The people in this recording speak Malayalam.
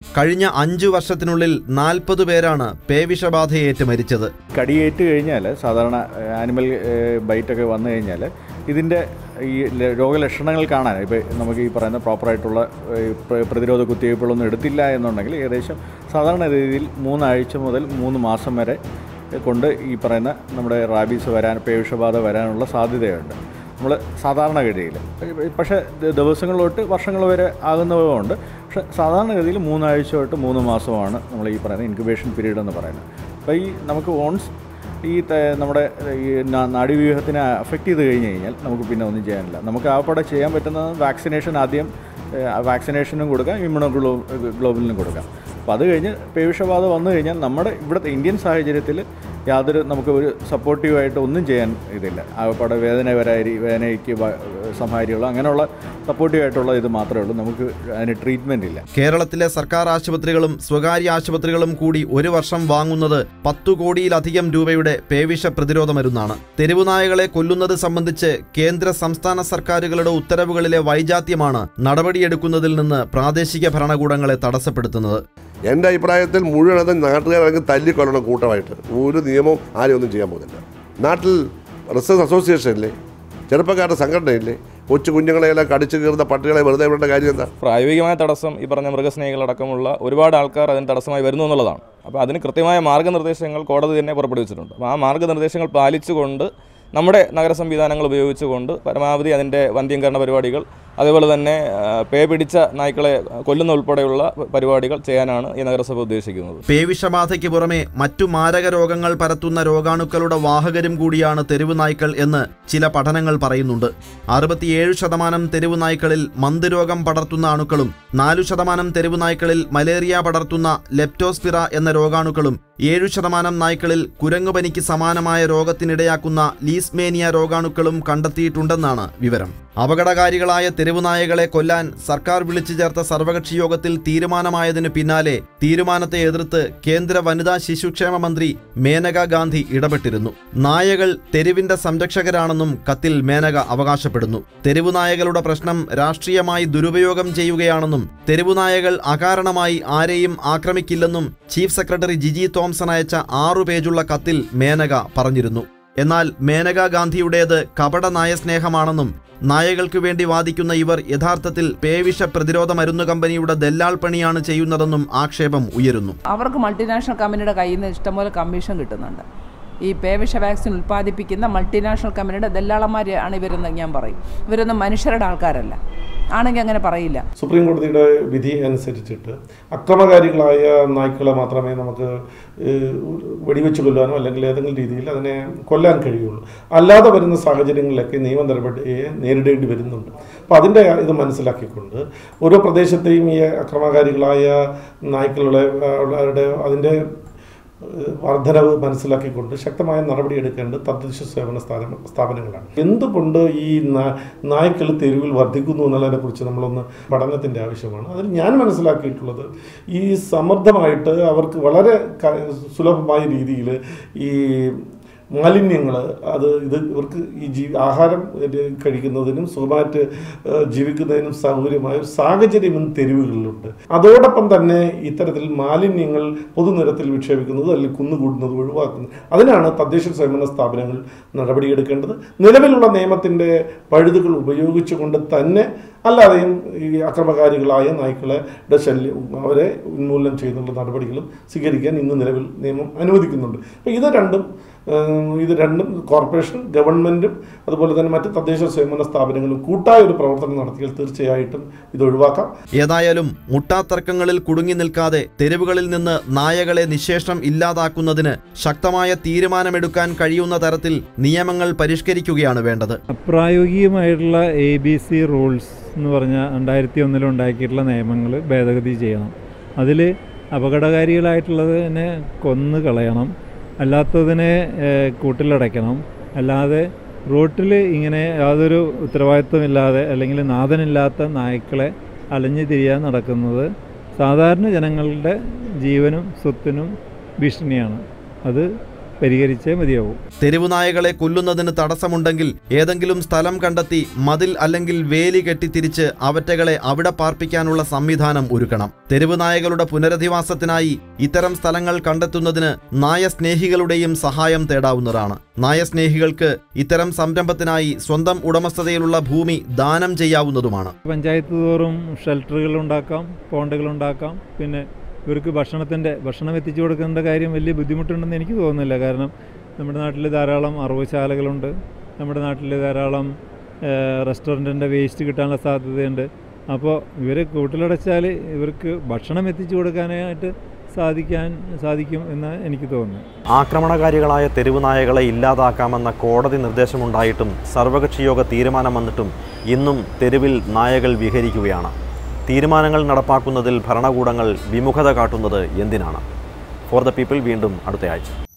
കഴിഞ്ഞ അഞ്ചു വർഷത്തിനുള്ളിൽ നാൽപ്പത് പേരാണ് പേവിഷബാധയേറ്റ് മരിച്ചത് കടിയേറ്റ് കഴിഞ്ഞാൽ സാധാരണ ആനിമൽ ബൈറ്റൊക്കെ വന്നു കഴിഞ്ഞാൽ ഇതിൻ്റെ ഈ ല- രോഗലക്ഷണങ്ങൾ കാണാൻ ഇപ്പോൾ നമുക്ക് ഈ പറയുന്ന പ്രോപ്പറായിട്ടുള്ള ഏഹ്, പ്ര- പ്രതിരോധ കുത്തിവയ്പ്പുകളൊന്നും എടുത്തില്ല എന്നുണ്ടെങ്കിൽ ഏകദേശം സാധാരണ രീതിയിൽ മൂന്നാഴ്ച മുതൽ മൂന്ന് മാസം വരെ കൊണ്ട് ഈ പറയുന്ന നമ്മുടെ റാബീസ് വരാൻ പേവിഷബാധ വരാനുള്ള സാധ്യതയുണ്ട് നമ്മൾ സാധാരണഗതിയിൽ പക്ഷേ ദ- ദിവസങ്ങൾ തൊട്ട് വർഷങ്ങൾ വരെ ആകുന്നതുകൊണ്ട് പക്ഷേ സാധാരണഗതിയിൽ മൂന്നാഴ്ച തൊട്ട് മൂന്ന് മാസമാണ് നമ്മൾ ഈ പറയുന്ന ഇൻക്യുബേഷൻ പീരീഡ് എന്ന് പറയുന്നത് അപ്പോൾ ഈ നമുക്ക് ഓൺസ് ഈ ത- നമ്മുടെ ഈ നാ- നാഡീവ്യൂഹത്തിനെ അഫക്റ്റ് ചെയ്ത് കഴിഞ്ഞ് കഴിഞ്ഞാൽ നമുക്ക് പിന്നെ ഒന്നും ചെയ്യാനില്ല നമുക്ക് ആപ്പടെ ചെയ്യാൻ പറ്റുന്നത് വാക്സിനേഷൻ ആദ്യം വാക്സിനേഷനും കൊടുക്കാം ഇമ്മ്യൂണോ ഗ്ലോ ഗ്ലോബലിനും കൊടുക്കാം അപ്പോൾ അത് കഴിഞ്ഞ് പേവിഷബാധ വന്നു കഴിഞ്ഞാൽ നമ്മുടെ ഇവിടുത്തെ ഇന്ത്യൻ സാഹചര്യത്തിൽ യാതൊരു നമുക്ക് ഒരു സപ്പോർട്ടീവായിട്ട് ഒന്നും ചെയ്യാൻ ഇതില്ല ആകപ്പാടെ വേദന വരാരി വേദനയ്ക്ക് വ- സംഹാരികളോ അങ്ങനെയുള്ള സപ്പോർട്ടീവായിട്ടുള്ള ഇത് മാത്രമേ ഉള്ളൂ നമുക്ക് അതിന് ട്രീറ്റ്മെൻറ്റ് ഇല്ല കേരളത്തിലെ സർക്കാർ ആശുപത്രികളും സ്വകാര്യ ആശുപത്രികളും കൂടി ഒരു വർഷം വാങ്ങുന്നത് പത്തു കോടിയിലധികം രൂപയുടെ പേവിഷ പ്രതിരോധ മരുന്നാണ് തെരുവുനായകളെ കൊല്ലുന്നത് സംബന്ധിച്ച് കേന്ദ്ര സംസ്ഥാന സർക്കാരുകളുടെ ഉത്തരവുകളിലെ വൈജാത്യമാണ് നടപടിയെടുക്കുന്നതിൽ നിന്ന് പ്രാദേശിക ഭരണകൂടങ്ങളെ തടസ്സപ്പെടുത്തുന്നത് എൻ്റെ അഭിപ്രായത്തിൽ മുഴുവനതും നാട്ടുകാരൊക്കെ തല്ലിക്കൊല്ലണം കൂട്ടമായിട്ട് ഒരു നിയമവും ആരും ഒന്നും ചെയ്യാൻ പോകുന്നില്ല നാട്ടിൽ റിസർച്ച് അസോസിയേഷനില്ലേ ചെറുപ്പക്കാരുടെ സംഘടനയില്ലേ കൊച്ചു കുഞ്ഞുങ്ങളെയെല്ലാം കടിച്ചു കീറുന്ന പട്ടികളെ വെറുതെ വിടേണ്ട കാര്യം എന്താ പ്രായോഗികമായ തടസ്സം ഈ പറഞ്ഞ മൃഗസ്നേഹികളടക്കമുള്ള ഒരുപാട് ആൾക്കാർ അതിന് തടസ്സമായി വരുന്നു എന്നുള്ളതാണ് അപ്പോൾ അതിന് കൃത്യമായ മാർഗ്ഗനിർദ്ദേശങ്ങൾ കോടതി തന്നെ പുറപ്പെടുവിച്ചിട്ടുണ്ട് അപ്പോൾ ആ മാർഗ്ഗനിർദ്ദേശങ്ങൾ പാലിച്ചുകൊണ്ട് നമ്മുടെ നഗര സംവിധാനങ്ങൾ ഉപയോഗിച്ചുകൊണ്ട് പരമാവധി അതിൻ്റെ വന്ധ്യംകരണ പരിപാടികൾ അതേപോലെ തന്നെ ആ, പേ പിടിച്ച നായ്ക്കളെ കൊല്ലുന്ന ഉൾപ്പെടെയുള്ള പരിപാടികൾ ചെയ്യാനാണ് ഈ നഗരസഭ ഉദ്ദേശിക്കുന്നത് പേവിഷബാധയ്ക്ക് പുറമെ മറ്റു മാരക രോഗങ്ങൾ പരത്തുന്ന രോഗാണുക്കളുടെ വാഹകരും കൂടിയാണ് തെരുവ് നായ്ക്കൾ എന്ന് ചില പഠനങ്ങൾ പറയുന്നുണ്ട് അറുപത്തിയേഴ് ശതമാനം തെരുവ് നായ്ക്കളിൽ മന്ദരോഗം പടർത്തുന്ന അണുക്കളും നാലു ശതമാനം തെരുവ് നായ്ക്കളിൽ മലേറിയ പടർത്തുന്ന ലെപ്റ്റോസ്പിറ എന്ന രോഗാണുക്കളും ഏഴു ശതമാനം നായ്ക്കളിൽ കുരങ്ങുപനിക്ക് സമാനമായ രോഗത്തിനിടയാക്കുന്ന ലീസ്മേനിയ രോഗാണുക്കളും കണ്ടെത്തിയിട്ടുണ്ടെന്നാണ് വിവരം അപകടകാരികളായ തെരുവ് നായകളെ കൊല്ലാൻ സർക്കാർ വിളിച്ചു ചേർത്ത സർവകക്ഷി യോഗത്തിൽ തീരുമാനമായതിന് പിന്നാലെ തീരുമാനത്തെ എതിർത്ത് കേന്ദ്ര വനിതാ ശിശുക്ഷേമ മന്ത്രി മേനക ഗാന്ധി ഇടപെട്ടിരുന്നു നായകൾ തെരുവിന്റെ സംരക്ഷകരാണെന്നും കത്തിൽ മേനക അവകാശപ്പെടുന്നു തെരുവു നായകളുടെ പ്രശ്നം രാഷ്ട്രീയമായി ദുരുപയോഗം ചെയ്യുകയാണെന്നും തെരുവു നായകൾ അകാരണമായി ആരെയും ആക്രമിക്കില്ലെന്നും ചീഫ് സെക്രട്ടറി ജിജി തോംസൺ അയച്ച ആറു പേജുള്ള കത്തിൽ മേനക പറഞ്ഞിരുന്നു എന്നാൽ മേനക ഗാന്ധിയുടേത് കപട നായസ്നേഹമാണെന്നും നായകൾക്ക് വേണ്ടി വാദിക്കുന്ന ഇവർ യഥാർത്ഥത്തിൽ പേവിഷ പ്രതിരോധ മരുന്ന് കമ്പനിയുടെ ദല്ലാൾ പണിയാണ് ചെയ്യുന്നതെന്നും ആക്ഷേപം ഉയരുന്നു അവർക്ക് മൾട്ടിനാഷണൽ കമ്പനിയുടെ കയ്യിൽ നിന്ന് ഇഷ്ടംപോലെ കമ്മീഷൻ കിട്ടുന്നുണ്ട് ഈ പേവിഷ വാക്സിൻ ഉൽപ്പാദിപ്പിക്കുന്ന മൾട്ടിനാഷണൽ കമ്പനിയുടെ ദല്ലാളന്മാരാണ് ഇവരെന്ന് ഞാൻ പറയും ഇവരൊന്നും മനുഷ്യരുടെ ആൾക്കാരല്ല ആണെങ്കിൽ അങ്ങനെ പറയില്ല സുപ്രീം കോടതിയുടെ വിധി അനുസരിച്ചിട്ട് അക്രമകാരികളായ നായ്ക്കളെ മാത്രമേ നമുക്ക് ഏഹ്, വെടിവെച്ച് കൊല്ലാനോ അല്ലെങ്കിൽ ഏതെങ്കിലും രീതിയിൽ അതിനെ കൊല്ലാൻ കഴിയുള്ളൂ അല്ലാതെ വരുന്ന സാഹചര്യങ്ങളിലൊക്കെ നിയമ നടപടിയെ നേരിടേണ്ടി വരുന്നുണ്ട് അപ്പോൾ അതിൻ്റെ ഇത് മനസ്സിലാക്കിക്കൊണ്ട് ഓരോ പ്രദേശത്തെയും ഈ അക്രമകാരികളായ നായ്ക്കളുടെ ആ, അവരുടെ അതിൻ്റെ ഏഹ് വർധനവ് മനസ്സിലാക്കിക്കൊണ്ട് ശക്തമായ നടപടിയെടുക്കേണ്ടത് തദ്ദേശ സേവന സ്ഥാന സ്ഥാപനങ്ങളാണ് എന്തുകൊണ്ട് ഈ നാ- നായ്ക്കൾ തെരുവിൽ വർദ്ധിക്കുന്നു എന്നുള്ളതിനെക്കുറിച്ച് നമ്മളൊന്ന് പഠനത്തിൻ്റെ ആവശ്യമാണ് അതിൽ ഞാൻ മനസ്സിലാക്കിയിട്ടുള്ളത് ഈ സമൃദ്ധമായിട്ട് അവർക്ക് വളരെ ക- സുലഭമായ രീതിയിൽ ഈ മാലിന്യങ്ങൾ അത് ഇത് ഇവർക്ക് ഈ ജീ ആഹാരം ഇത് കഴിക്കുന്നതിനും സുഖമായിട്ട് ഏഹ്, ജീവിക്കുന്നതിനും സൗകര്യമായ ഒരു സാഹചര്യം ഇന്ന് തെരുവുകളിലുണ്ട് അതോടൊപ്പം തന്നെ ഇത്തരത്തിൽ മാലിന്യങ്ങൾ പൊതുനിരത്തിൽ വിക്ഷേപിക്കുന്നത് അല്ലെങ്കിൽ കുന്നുകൂടുന്നത് ഒഴിവാക്കുന്നത് അതിനാണ് തദ്ദേശ സ്വയംഭരണ സ്ഥാപനങ്ങൾ നടപടിയെടുക്കേണ്ടത് നിലവിലുള്ള നിയമത്തിൻ്റെ പഴുതുകൾ ഉപയോഗിച്ചുകൊണ്ട് തന്നെ അല്ലാതെയും ഈ അക്രമകാരികളായ നായ്ക്കളെ ശല്യം അവരെ ഉന്മൂലനം ചെയ്യുന്നുള്ള നടപടികളും സ്വീകരിക്കാൻ ഇന്ന് നിലവിൽ നിയമം അനുവദിക്കുന്നുണ്ട് അപ്പോൾ ഇത് രണ്ടും ഏഹ്, ഇത് രണ്ടും കോർപ്പറേഷൻ ഗവൺമെൻറ്റും അതുപോലെ തന്നെ മറ്റ് തദ്ദേശ സ്വയംഭരണ സ്ഥാപനങ്ങളും കൂട്ടായ ഒരു പ്രവർത്തനം നടത്തിയാൽ തീർച്ചയായിട്ടും ഇത് ഒഴിവാക്കാം ഏതായാലും മുട്ടാത്തർക്കങ്ങളിൽ കുടുങ്ങി നിൽക്കാതെ തെരുവുകളിൽ നിന്ന് നായകളെ നിശേഷം ഇല്ലാതാക്കുന്നതിന് ശക്തമായ തീരുമാനമെടുക്കാൻ കഴിയുന്ന തരത്തിൽ നിയമങ്ങൾ പരിഷ്കരിക്കുകയാണ് വേണ്ടത് അപ്രായോഗികമായിട്ടുള്ള എ ബി സി റൂൾസ് എന്ന് പറഞ്ഞാൽ രണ്ടായിരത്തി ഒന്നിൽ ഉണ്ടാക്കിയിട്ടുള്ള നിയമങ്ങൾ ഭേദഗതി ചെയ്യണം അതിൽ അപകടകാരികളായിട്ടുള്ളതിനെ കൊന്നു കളയണം അല്ലാത്തതിനെ ഏഹ്, കൂട്ടിലടയ്ക്കണം അല്ലാതെ റോട്ടിൽ ഇങ്ങനെ യാതൊരു ഉത്തരവാദിത്വമില്ലാതെ അല്ലെങ്കിൽ നാഥനില്ലാത്ത നായ്ക്കളെ അലഞ്ഞു തിരിയാൻ നടക്കുന്നത് സാധാരണ ജനങ്ങളുടെ ജീവനും സ്വത്തിനും ഭീഷണിയാണ് അത് പരിഹരിച്ചേ മതിയാവും തെരുവു നായകളെ കൊല്ലുന്നതിന് തടസ്സമുണ്ടെങ്കിൽ ഏതെങ്കിലും സ്ഥലം കണ്ടെത്തി മതിൽ അല്ലെങ്കിൽ വേലി കെട്ടിത്തിരിച്ച് അവറ്റകളെ അവിടെ പാർപ്പിക്കാനുള്ള സംവിധാനം ഒരുക്കണം തെരുവു നായകളുടെ പുനരധിവാസത്തിനായി ഇത്തരം സ്ഥലങ്ങൾ കണ്ടെത്തുന്നതിന് നായസ്നേഹികളുടെയും സഹായം തേടാവുന്നതാണ് നായസ്നേഹികൾക്ക് ഇത്തരം സംരംഭത്തിനായി സ്വന്തം ഉടമസ്ഥതയിലുള്ള ഭൂമി ദാനം ചെയ്യാവുന്നതുമാണ് പഞ്ചായത്ത് തോറും ഷെൽട്ടറുകൾ ഉണ്ടാക്കാം പോണ്ടുകൾ ഉണ്ടാക്കാം പിന്നെ ഇവർക്ക് ഭക്ഷണത്തിൻ്റെ ഭക്ഷണം എത്തിച്ചു കൊടുക്കേണ്ട കാര്യം വലിയ ബുദ്ധിമുട്ടുണ്ടെന്ന് എനിക്ക് തോന്നുന്നില്ല കാരണം നമ്മുടെ നാട്ടിൽ ധാരാളം അറവുശാലകളുണ്ട് നമ്മുടെ നാട്ടിൽ ധാരാളം റെസ്റ്റോറൻറ്റിൻ്റെ വേസ്റ്റ് കിട്ടാനുള്ള സാധ്യതയുണ്ട് അപ്പോൾ ഇവരെ കൂട്ടിലടച്ചാൽ ഇവർക്ക് ഭക്ഷണം എത്തിച്ചു കൊടുക്കാനായിട്ട് സാധിക്കാൻ സാധിക്കും എന്ന് എനിക്ക് തോന്നുന്നു ആക്രമണകാരികളായ തെരുവു നായകളെ ഇല്ലാതാക്കാമെന്ന കോടതി നിർദ്ദേശമുണ്ടായിട്ടും സർവകക്ഷിയോഗ തീരുമാനം വന്നിട്ടും ഇന്നും തെരുവിൽ നായകൾ വിഹരിക്കുകയാണ് തീരുമാനങ്ങൾ നടപ്പാക്കുന്നതിൽ ഭരണകൂടങ്ങൾ വിമുഖത കാട്ടുന്നത് എന്തിനാണ് ഫോർ ദ പീപ്പിൾ വീണ്ടും അടുത്തയാഴ്ച